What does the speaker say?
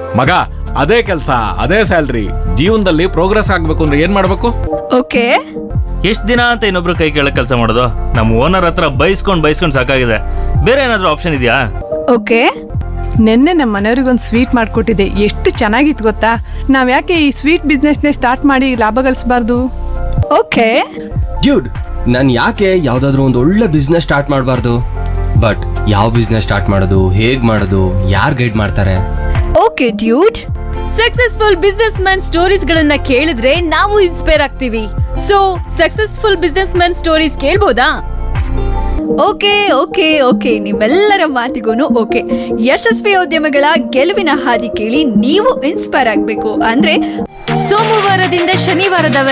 ಮಗ ಅದೇ ಕೆಲಸ ಅದೇ ಸ್ಯಾಲ್ರಿ ಜೀವನದಲ್ಲಿ ಪ್ರೋಗ್ರೆಸ್ ಆಗ್ಬೇಕು ಅಂದ್ರೆ ಏನ್ ಮಾಡ್ಬೇಕು ಓಕೆ ಎಷ್ಟು ದಿನ ಅಂತ ಇನ್ನೊಬ್ರು ಕೈ ಕೆಳಗೆ ಕೆಲಸ ಮಾಡೋದು ನಮ್ಮ ಓನರ್ ಹತ್ರ ಬೈಸ್ಕೊಂಡು ಬೈಸ್ಕೊಂಡು ಸಾಕಾಗಿದೆ ಬೇರೆ ಏನಾದರೂ ಆಪ್ಷನ್ ಇದೆಯಾ ಓಕೆ ನಿನ್ನೆ ನಮ್ಮ ಮನೆಯವ್ರಿಗೊಂದು ಸ್ವೀಟ್ ಮಾಡಿಕೊಟ್ಟಿದ್ದೆ ಎಷ್ಟು ಚೆನ್ನಾಗಿತ್ತು ಗೊತ್ತಾ ನಾವು ಯಾಕೆ ಈ ಸ್ವೀಟ್ ಬಿಸ್ನೆಸ್ನೇ ಸ್ಟಾರ್ಟ್ ಮಾಡಿ ಲಾಭ ಗಳಿಸಬಾರ್ದು ಓಕೆ ಡ್ಯೂಡ್ ನಾನು ಯಾಕೆ ಯಾವುದಾದ್ರೂ ಒಂದು ಒಳ್ಳೆ ಬಿಸ್ನೆಸ್ ಸ್ಟಾರ್ಟ್ ಮಾಡಬಾರ್ದು ಬಟ್ ಯಾವ ಬಿಸ್ನೆಸ್ ಸ್ಟಾರ್ಟ್ ಮಾಡೋದು ಹೇಗೆ ಮಾಡೋದು ಯಾರು ಗೈಡ್ ಮಾಡ್ತಾರೆ okay dude successful businessman stories ಗಳನ್ನ ಕೇಳಿದ್ರೆ ನಾವು ಇನ್ಸ್ಪೈರ್ ಆಗ್ತೀವಿ so successful businessman stories ಕೇಳ್ಬೋದಾ ಓಕೆ ಓಕೆ ಓಕೆ ನಿಮ್ಮೆಲ್ಲರ ಮಾತಿಗೂ ಓಕೆ ಯಶಸ್ವಿ ಉದ್ಯಮಗಳ ಗೆಲುವಿನ ಹಾದಿ ಕೇಳಿ ನೀವು ಇನ್ಸ್ಪೈರ್ ಆಗಬೇಕು ಅಂದ್ರೆ ಸೋಮವಾರದಿಂದ ಶನಿವಾರದವರೆಗೆ